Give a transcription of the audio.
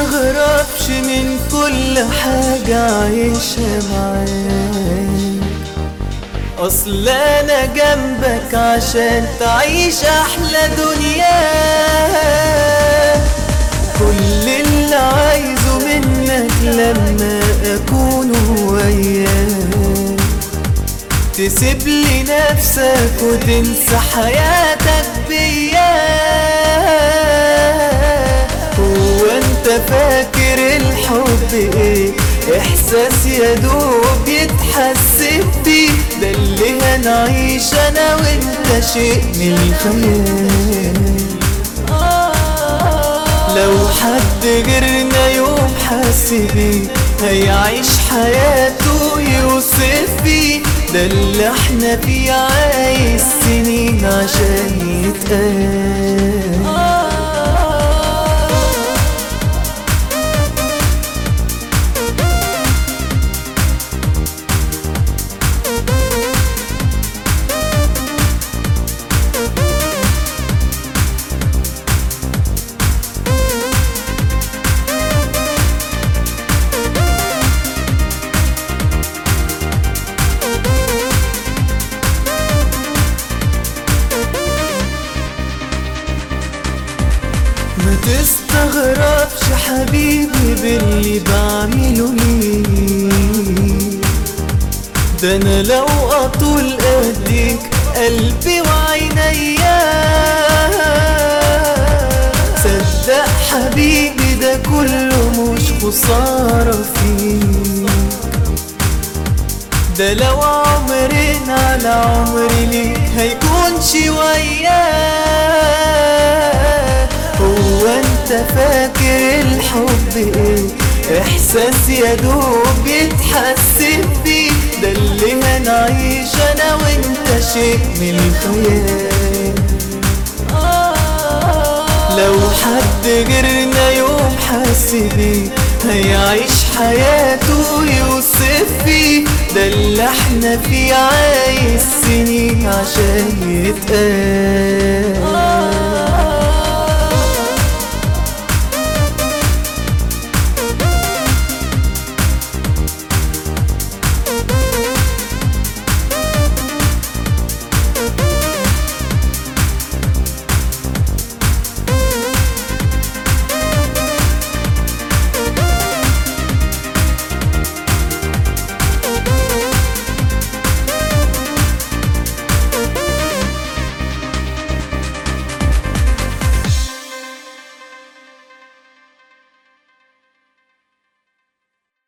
تستغربش من كل حاجة عايشها معاك اصل انا جنبك عشان تعيش احلى دنيا كل اللي عايزه منك لما اكون وياك تسيب لي نفسك وتنسى حياتك بيا هو انت فاكر الحب ايه احساس يا دوب يتحسب بيه ده اللي هنعيش انا وانت شيء من الخيال لو حد غيرنا يوم حس بيه هيعيش حياته يوصف بيه ده اللي احنا فيه عايز سنين عشان يتقال ما تستغربش حبيبي باللي بعمله ليك ده انا لو اطول ايديك قلبي وعينيا صدق حبيبي ده كله مش خسارة فيك ده لو عمرنا على عمري ليك هيكون شوية هو انت فاكر الحب ايه احساس يا دوب يتحسب بيه ده اللي هنعيش انا وانت شيء من الخيال لو حد غيرنا يوم حس بيه هيعيش حياته يوصف فيه ده اللي احنا فيه عايز سنين عشان يتقال